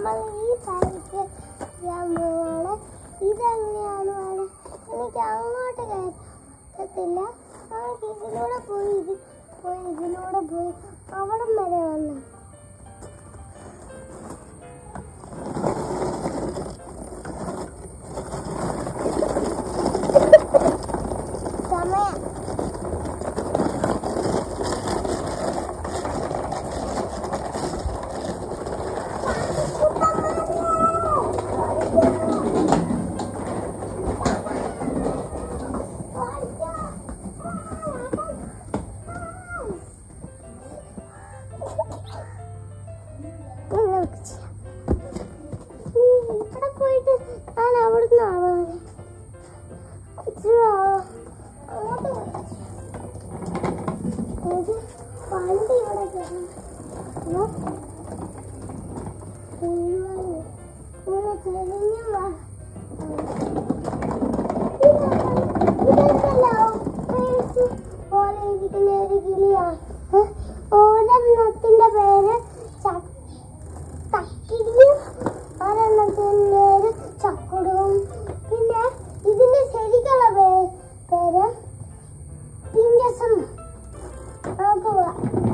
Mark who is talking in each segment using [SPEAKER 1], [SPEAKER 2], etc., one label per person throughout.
[SPEAKER 1] നമ്മൾ ഈ സൈഡിൽ ചെയ്യാൻ പോവാണ് ഇതെങ്ങനെയാണ് വേണം എനിക്ക് അങ്ങോട്ട് കയറ്റത്തില്ല നമുക്ക് ഇതിലൂടെ പോയി ഇത് പോയി ഇതിലൂടെ പോയി അവിടം വരെ വന്നു സമയം നിങ്ങൾക്ക് ചെയ്യാം. ഉം, ഇവിടെ പോയിട്ട് ഞാൻ അവിടുന്ന് ആവാണ് ഇച്ചിരി ആ- അങ്ങോട്ട് പോയി എനിക്ക് വണ്ടി ഇവിടെ കയറണം ഹലോ? ഉയ്യോ, ഇവിടെ ചെരിഞ്ഞ് വാ. ഇതെന്തല്ലോ? പേടിച്ച് പോലെ ഇരിക്കുന്ന ഒരു കിളിയാണ്. ഏ? ഒരെണ്ണത്തിന്റെ പേര് ച- തക്കിടിയും ഒരെണ്ണത്തിന്റെ പേര് ചക്കുടും പിന്നെ ഇതിന്റെ ശരിക്കുള്ള പേ- പേര് പിഞ്ചസം നമുക്ക് പോവാം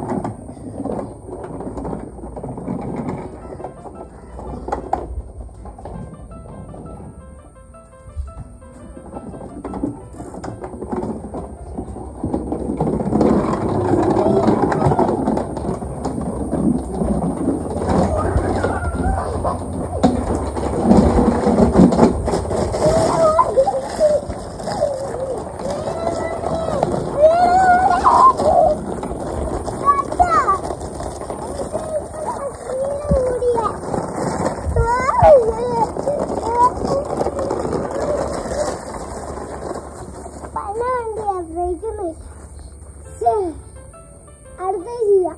[SPEAKER 1] അടുത്ത ചെയ്യാം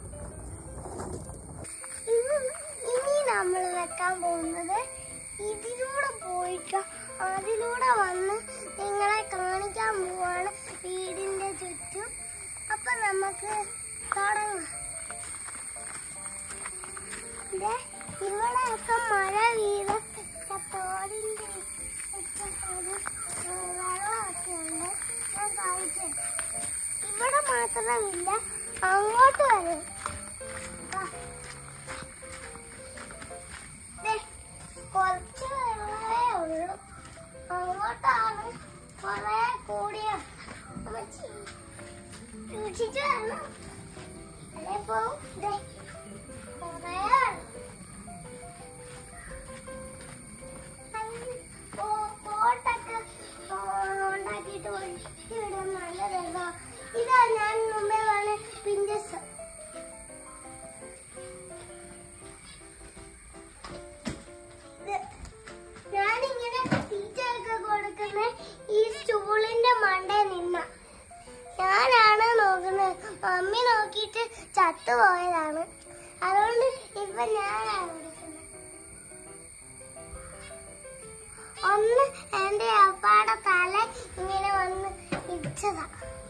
[SPEAKER 1] ഇന്ന് ഇനി നമ്മൾ വെക്കാൻ പോകുന്നത് ഇതിലൂടെ പോയിട്ട് അതിലൂടെ വന്ന് നിങ്ങളെ കാണിക്കാൻ പോവാണ് വീടിന്റെ ചുറ്റും അപ്പൊ നമുക്ക് തുടങ്ങാം ദേ, ഇവിടെയൊക്കെ മഴ വീത തോടിന്റെ ഒക്കെ ഒരു ഏ, വെള്ളമൊക്കെ ഉണ്ട് ഞാൻ കാണിച്ചു ഇവിടെ മാത്രമില്ല അങ്ങോട്ട് വരും വാ. ദേ, കുറച്ച് വെള്ളമേ ഉള്ളൂ അങ്ങോട്ടാണ് കുറെ കൂടിയ അമ്മച്ചി സൂക്ഷിച്ചു വേണം അല്ലേ പോവും ദേ, കുറേ വെള്ളം. അയ്യ, ബോ- ബോട്ടൊക്കെ ആ, ഉണ്ടാക്കിയിട്ട് ഒഴുക്കി വിടാൻ നല്ല രസമാ. ഇതാ ഞാൻ മുമ്പേ പറഞ്ഞ പിഞ്ചസ് ഇത് ഞാനിങ്ങനെ ടീച്ചർക്ക് കൊടുക്കുന്ന ഈ സ്റ്റൂളിന്റെ മണ്ടേ നിന്ന ഞാനാണ് നോക്കുന്നത് മമ്മി നോക്കിയിട്ട് ചത്തുപോയതാണ് അതുകൊണ്ട് ഇപ്പൊ ഞാനാണ് കൊടുക്കുന്നത് ഒന്ന് എന്റെ അപ്പാടെ തല ഇങ്ങനെ വന്ന് ഇടിച്ചതാ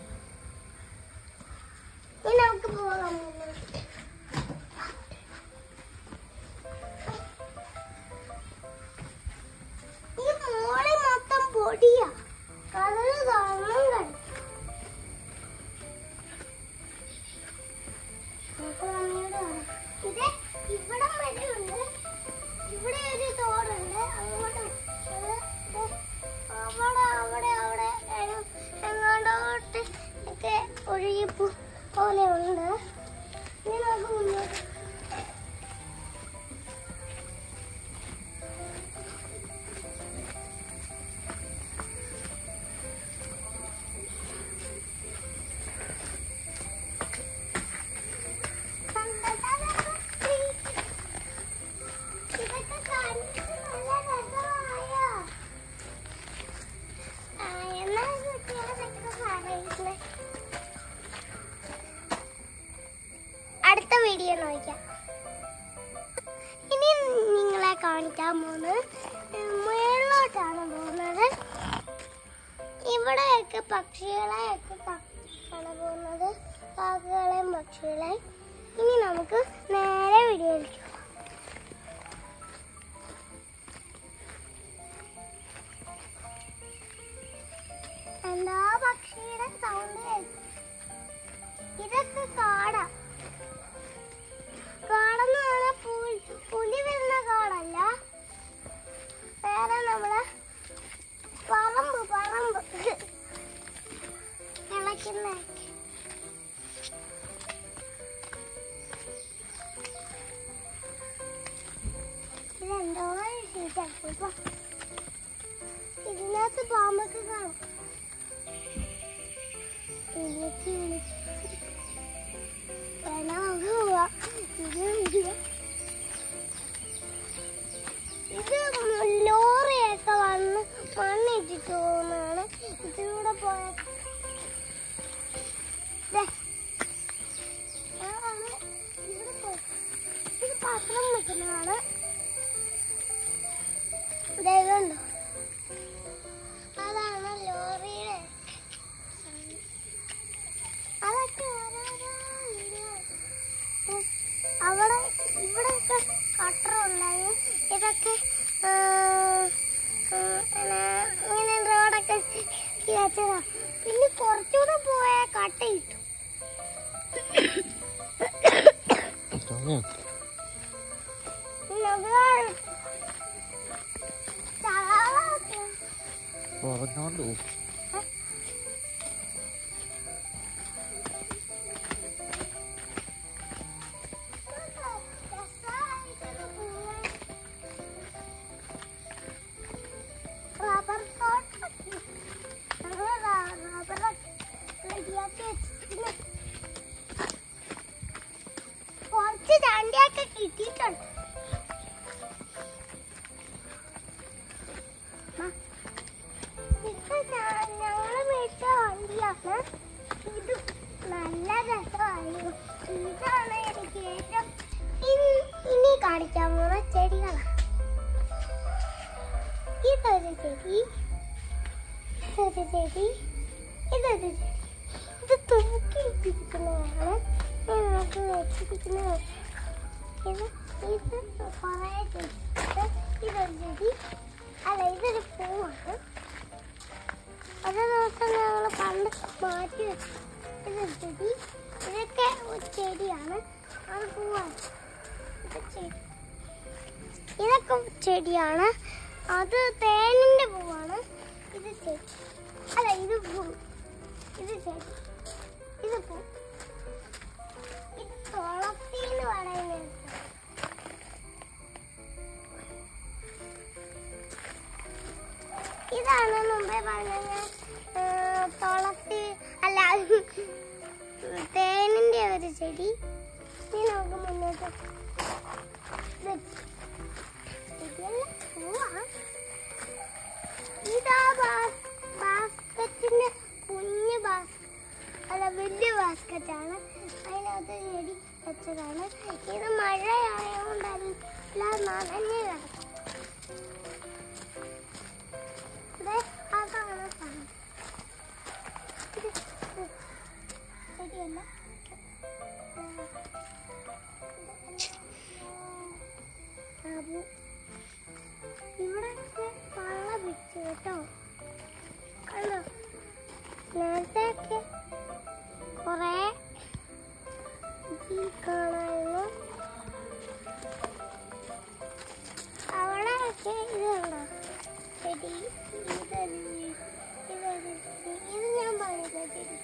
[SPEAKER 1] ഇനി നമുക്ക് പോകാം മുന്നോട്ട്. ഈ മോളെ മൊത്തം പൊടിയാ കടല് കാണണം കഴി ഇത് ഇവിടം വരെ ഉണ്ട് ഇവിടെ ഒരു തോടുണ്ട് അങ്ങോട്ട് അത് ദേ അവിടെ അവിടെ അവിടെ എങ്ങ- എങ്ങോട്ടോട്ട് ഒക്കെ ഒഴുകിപ്പോ പോലെ ഉണ്ട് ഇനി നമുക്ക് മുന്നോട്ട് ഇതൊക്കെ കാണിച്ച് നല്ല രസമായോ? ആ, എന്നാ കുട്ടികളൊക്കെ പറയുന്നേ? അടുത്ത വീഡിയോ നോക്കാം ഇനി നിങ്ങളെ കാണിക്കാൻ പോകുന്നത് മുകളിലോട്ടാണ് പോകുന്നത് ഇവിടെയൊക്കെ പക്ഷികളെയൊക്കെ കാണാൻ പോകുന്നത് കാക്കകളെയും പക്ഷികളെയും ഇനി നമുക്ക് നേരെ വീഡിയോയിലേക്ക് പോകാം അപ്പൊ ഇതിനകത്ത് പാമ്പൊക്കെ കാണും വിളിച്ച് വിളിച്ച് വേണോ നമുക്ക് പോവാം ഇത് ഇല്ല. ഇത് ലോറിയൊക്കെ വന്ന് മണ്ണിട്ടിട്ട് പോകുന്നതാണ് ഇതിലൂടെ പോയ ദേ. അതാണ് ഇവിടെ പോയി. ഇത് പാത്രം നിൽക്കുന്നതാണ് ദൈവമുണ്ടോ അതാണ് ലോറിയുടെ അതൊക്കെ ഓരോരോ വീടുകൾ. ഉം. അവിടെ ഇവിടെയൊക്കെ കട്ടർ ഉണ്ടായി ഇതൊക്കെ ആ, ഉം, പിന്നെ ഇങ്ങനെ റോഡൊക്കെ വെച്ചതാ പിന്നെ കുറച്ചുകൂടെ പോയ കട്ട കിട്ടും പിന്നെ ഒരുപാട് ചാളകളൊക്കെ
[SPEAKER 2] പറഞ്ഞോണ്ട്
[SPEAKER 1] റബ്ബർ തോട്ടം റബ്ബർ റെഡിയാക്കി വെച്ചിട്ടുണ്ട് കുറച്ച് ചാണ്ടിയൊക്കെ കിട്ടിയിട്ടുണ്ട് ആ. ഇത് ഞാ- ഞങ്ങള് മേടിച്ച വണ്ടിയാണ് ഇത് നല്ല രസമായിരുന്നു ഇതാണ് എനിക്ക് ഏറ്റവും ഇനി- ഇനി കാണിക്കാൻ പോകുന്ന ചെടികളാണ് ഇതൊരു ചെടി ഇതൊരു ചെടി ഇതൊരു ചെടി ഇത് തൂക്കി ഇട്ടിരിക്കുന്നതാണ് ഞങ്ങൾക്ക് വെച്ചിരിക്കുന്നത് ഇത് ഇത് കുറേ ചെടി ഇത് ഇതൊരു ചെടി അല്ല ഇതൊരു പൂവാണ് ഒരു ദിവസം ഞങ്ങൾ പണ്ട് മാറ്റി വെച്ചു ഇതൊരു ചെടി ഇതൊക്കെ ഒരു ചെടിയാണ് അത് പൂവാണ് ഇത് ചെടി ഇതൊക്കെ ചെടിയാണ് അത് തേനിന്റെ പൂവാണ് ഇത് ചെടി അല്ല ഇത് പൂ ഇത് ചെടി ഇത് പൂ ഇത് തുളസി എന്ന് പറയുന്നത് ഇതാണ് മുമ്പേ പറഞ്ഞ ഞാൻ ആ, തുളസി അല്ല തേനിന്റെ ഒരു ചെടി ഇനി നമുക്ക് മുന്നോട്ട് വെച്ച് ചെടിയല്ല പൂവാ ഇതാ ബാസ് ബാസ്ക്കറ്റിന്റെ കുഞ്ഞ് ബാസ് അല്ല വലിയ ബാസ്ക്കറ്റാണ് അതിനകത്ത് ചെടി വെച്ചതാണ് ഇത് മഴയായതുകൊണ്ട് എല്ലാം നനഞ്ഞ് കിടക്കും ദേ, അതാണ് സാധനം. ഇത് ഇത് ശരിയല്ല അബു ഇവിടെയൊക്കെ വള്ള പിടിച്ചു കേട്ടോ കണ്ടോ നേരത്തെയൊക്കെ കൊറേ ഈ കാണായിരുന്നു അവിടെയൊക്കെ ഇത് കണ്ടോ ചെടി ഇതൊരു ഇതൊരു ഇത് ഞാൻ പറഞ്ഞില്ല ചെടി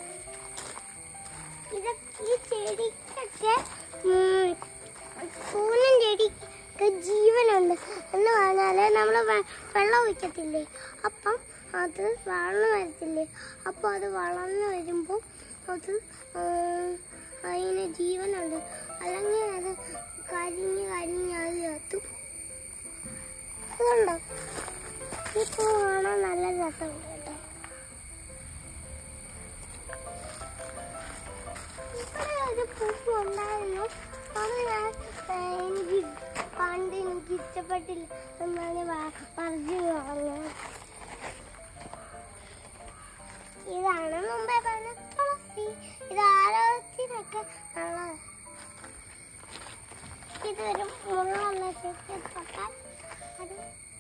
[SPEAKER 1] ഇത് ഈ ചെടിക്കൊക്കെ ഉം, പൂനും ചെടിക്ക് ജീവനുണ്ട് എന്ന് പറഞ്ഞാല് നമ്മള് വെ- വെള്ളം ഒഴിക്കത്തില്ലേ അപ്പം അത് വളർന്നു വരത്തില്ലേ അപ്പം അത് വളർന്നു വരുമ്പോൾ അത് ഉം, അതിന് ജീവനുണ്ട് അല്ലെങ്കിൽ അത് കരിഞ്ഞ് കരിഞ്ഞ് അത് കത്തും അതുകൊണ്ടോ ഈ പൂ കാണാൻ നല്ല രസമുണ്ട് കേട്ടോ ഇവിടെ ഒരു പൂവ് ഉണ്ടായിരുന്നു അത് ഞാൻ ഏ, എനിക്ക് പണ്ട് എനിക്ക് ഇഷ്ടപ്പെട്ടില്ല എന്നാണ് പറിച്ചു കളഞ്ഞത് ഇതാണ് മുമ്പേ പറഞ്ഞ തുളസി ഇത് ആരോഗ്യത്തിനൊക്കെ നല്ലത് ഇതൊരു മുള്ളുള്ള ചെടി തൊട്ടാൽ അത്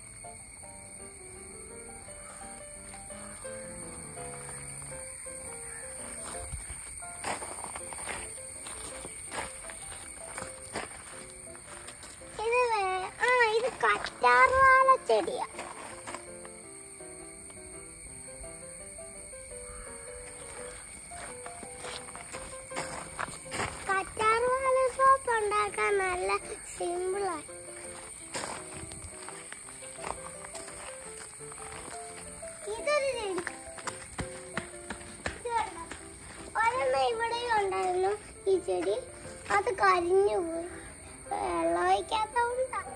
[SPEAKER 1] ഇത് വേ- ആ ഇത് കറ്റാർവാഴ ചെടിയാ കറ്റാർവാഴ സോപ്പ് ഉണ്ടാക്കാൻ നല്ല സിമ്പിളാണ് ഈ ചെടി അത് കരിഞ്ഞു പോയി വെള്ളം ഒഴിക്കാത്തോണ്ടാണ്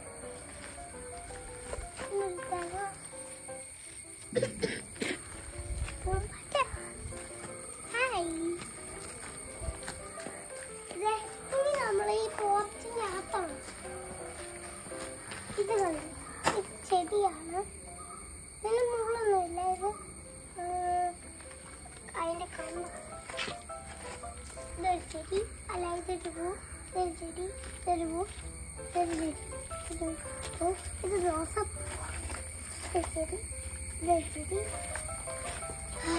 [SPEAKER 1] നിർത്താനോ? പൂമ്പാറ്റ. ഹായ്. ദേ, ഇനി നമ്മൾ ഈ പോർച്ചിനകത്താണ് ഇത് കണ്ടോ? ഇത് ചെടിയാണ് ഇതിന് മുള്ളൊന്നുമില്ല ഇത് ഉം, അതിന്റെ കണ്ണ ഇതൊരു ചെടി അല്ല ഇതൊരു പൂ ഇതൊരു ചെടി ഇതൊരു പൂ ഇതൊരു ചെടി ഇത് പൂ ഇത് റോസപ്പൂ ഇതൊരു ചെടി ഇതൊരു ചെടി ആ.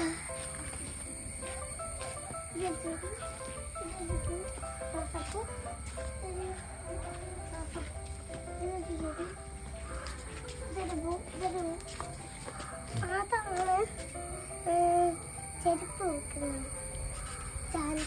[SPEAKER 1] ഇതൊരു ചെടി ഇതൊരു പൂ റോസപ്പൂ ഇതൊരു റോസപ്പൂ ഇതൊരു ചെടി ഇതൊരു പൂ ഇതൊരു പൂ അതാണ് ഏഹ്, ചെരുപ്പ് വെക്കുന്നത് ചാരി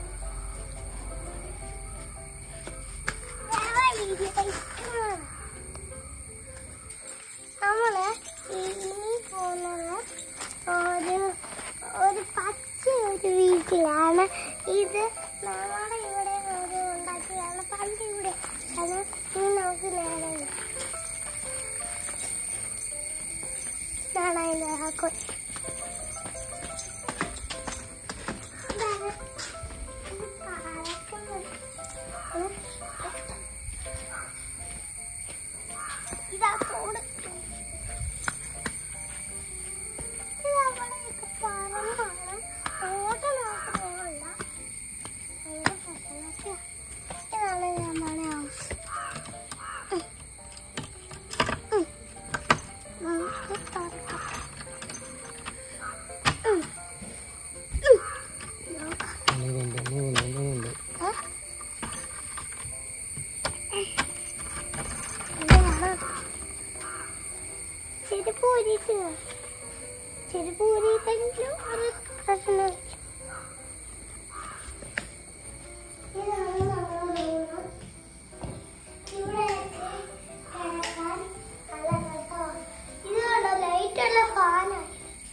[SPEAKER 1] നമ്മള് ഇനി പോകുന്നത് ഒരു ഒരു പച്ച ഒരു വീട്ടിലാണ് ഇത് നമ്മുടെ ഇവിടെ ഒരു ഉണ്ടാക്കിയതാണ് പണ്ട് ഇവിടെ അത് ഇനി നമുക്ക് നേരെ വരാം. ഇതാണ് അതിന്റെ ആ കൊച്ച് ഇതാണ് ഇത് പറക്കുന്നത്. ഉം. ഇതാ തോട് ഇത് അവിടെയൊക്കെ പറമ്പാണ് അങ്ങോട്ട് നോക്കുന്നില്ല ഭയങ്കര ഫസലൊക്കെയാ. ഇതാണ് നമ്മുടെ ഹൗസ് ഉം. ഉം. നമുക്ക് തുറക്കാം. ഉം. ഉം. നോക്കാം.
[SPEAKER 2] ഒന്നുകൊണ്ട് ഒന്നുകൊണ്ട് ഒന്നുകൊണ്ട്
[SPEAKER 1] ഏ? ഇതാണ് ചെരുപ്പ് ഊരിയിട്ട് ചെരുപ്പ് ഊരിയിട്ടെങ്കിലും ഒരു പ്രശ്നം വെച്ചു ഇതാണ് നമ്മുടെ റൂം ഇവിടെയൊക്കെ കിടക്കാൻ നല്ല രസമാണ് ഇത് കണ്ടോ ലൈറ്റുള്ള ഫാനാണ്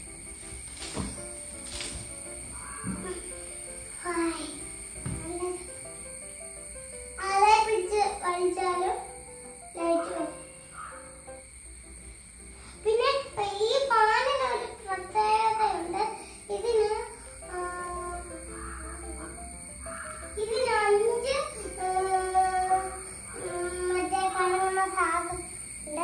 [SPEAKER 1] ഹായ് നല്ല അതേ പിടിച്ച് വലിച്ചാലും ലൈറ്റ് വരും പിന്നെ ഈ ഫാനിന് ഒരു പ്രത്യേകതയുണ്ട് ഇതിന് ആ, ഇതിന് അഞ്ച് ആ, ഉം, മറ്റേ കറങ്ങുന്ന സാധനം ഉണ്ട്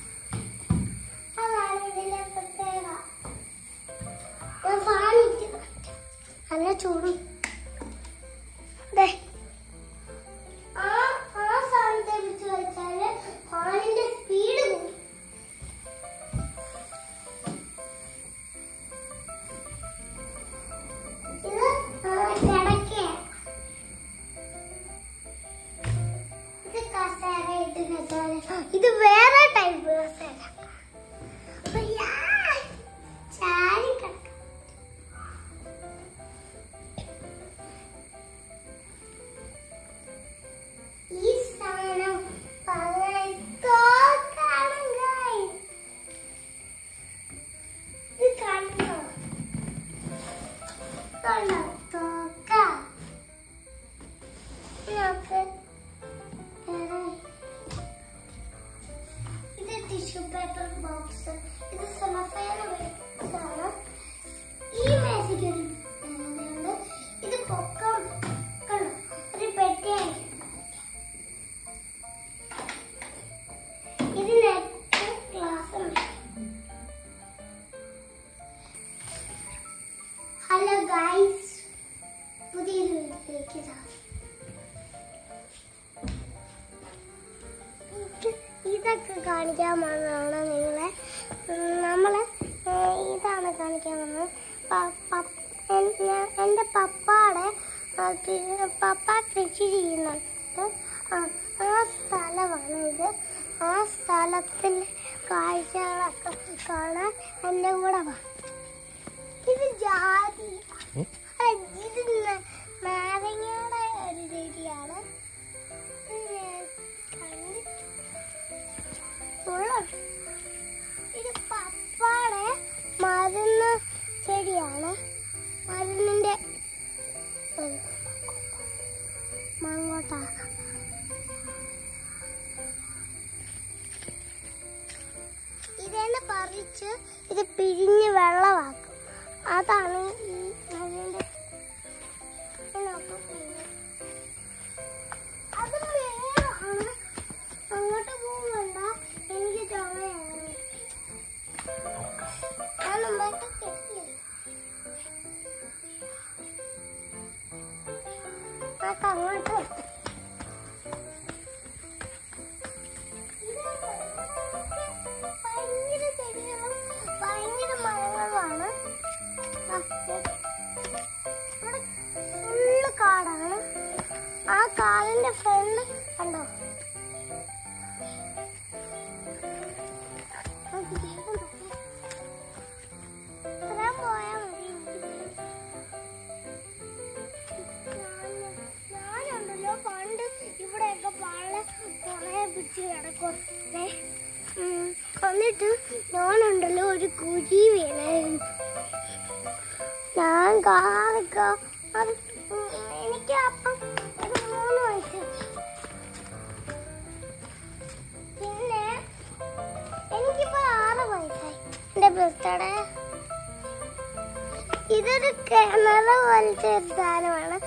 [SPEAKER 1] അതാണ് ഇതിലെ പ്രത്യേകത ഞാൻ ഫാൻ ഇട്ട് നല്ല ചൂടും ദേ ആ ആ സാധനത്തെ വെച്ച് വെച്ചാല് ഫാനിന്റെ സ്പീഡ് കൂടും ഇത് ആ, കിടക്കയാണ് ഇത് കസേര ഇത് കസേര ഇത് വേറെ ടൈപ്പ് കസേര അയ്യാ, ചാരി കിടക്കാം ഈ സാധനം വളരെ തോക്കാണ് guys. ഇത് കണ്ടോ കണ്ടോ തോക്ക ഇതിനകത്ത് വേറെ ഇത് ടിഷ്യൂ പേപ്പർ ബോക്സ് ഇത് സെലഫേന ആണ് ഈ മേശയ്ക്ക് ഒരു ഉണ്ട് ഇത് പൊക്കം കണ്ടോ ഒരു പെട്ടിയായി ഇതിനകത്ത് ഗ്ലാസ് ഉണ്ട് ഹലോ ഗൈസ് പുതിയൊരു വീട്ടിലേക്ക് ഇതാ. ഇത് ഇതൊക്കെ കാണിക്കാൻ വന്നതാണ് നിങ്ങളെ ഉം, നമ്മള് ഏർ, ഇതാണ് കാണിക്കാൻ വന്നത് പ- പ- എൻ- ഞാൻ- എൻ്റെ പപ്പാടെ ആ, കൃ- പപ്പ കൃഷി ചെയ്യുന്നുണ്ട് ആ ആ സ്ഥലമാണ് ഇത് ആ സ്ഥലത്തിൽ കാഴ്ചകളൊക്കെ കാണാൻ എൻ്റെ കൂടെ വാ ഇത് ജാതി
[SPEAKER 2] ഉം?
[SPEAKER 1] അല്ല, ഇത് ന- നാരങ്ങയുടെ ഒരു ചെടിയാണ് ഇത് ഞാൻ കണ്ടിട്ട് ഉള്ളത്. ഇത് പപ്പാടെ മരുന്ന് ചെടിയാണ് മരുന്നിന്റെ ഉം. അങ്ങോട്ടാക്കാം ഇതെന്നെ പറിച്ച് ഇത് പിഴിഞ്ഞ് വെള്ളമാക്കും അതാണ് ഈ അതിന്റെ ഇതിനൊക്കെ പിഴിഞ്ഞ്. അത് മേളാണ് അങ്ങോട്ട് പോകണ്ട എനിക്ക് ചുമയാണ് ഞാൻ മുമ്പത്തെ കെട്ടി അതൊക്കെ അങ്ങോട്ട് വെക്കും. ഭയങ്കര ചെടികളും ഭയങ്കര മരങ്ങളുമാണ് ആ, ഇവിടെ ഫുള്ള് കാടാണ് ആ കാടിന്റെ ഫ്രണ്ട് കണ്ടോ നമുക്ക് വേഗം നോക്കാം. ഇത്രയും പോയാ മതി ഞാൻ- ഞാനുണ്ടല്ലോ പണ്ട് ഇവിടെയൊക്കെ പള്ള കൊറേ പിടിച്ച് കിടക്കുവേ ഉം. എന്നിട്ട് ഞാനുണ്ടല്ലോ ഒരു കുഴി വീണായിരുന്നു ഞാൻ കാറിക്ക അത് ഉം എനിക്ക് അപ്പം ഒരു മൂന്ന് വയസ്സ് പിന്നെ എനിക്കിപ്പോ ആറ് വയസ്സായി എന്റെ ബർത്ത്ഡേ ഇതൊരു കിണറ് പോലത്തെ ഒരു സാധനമാണ്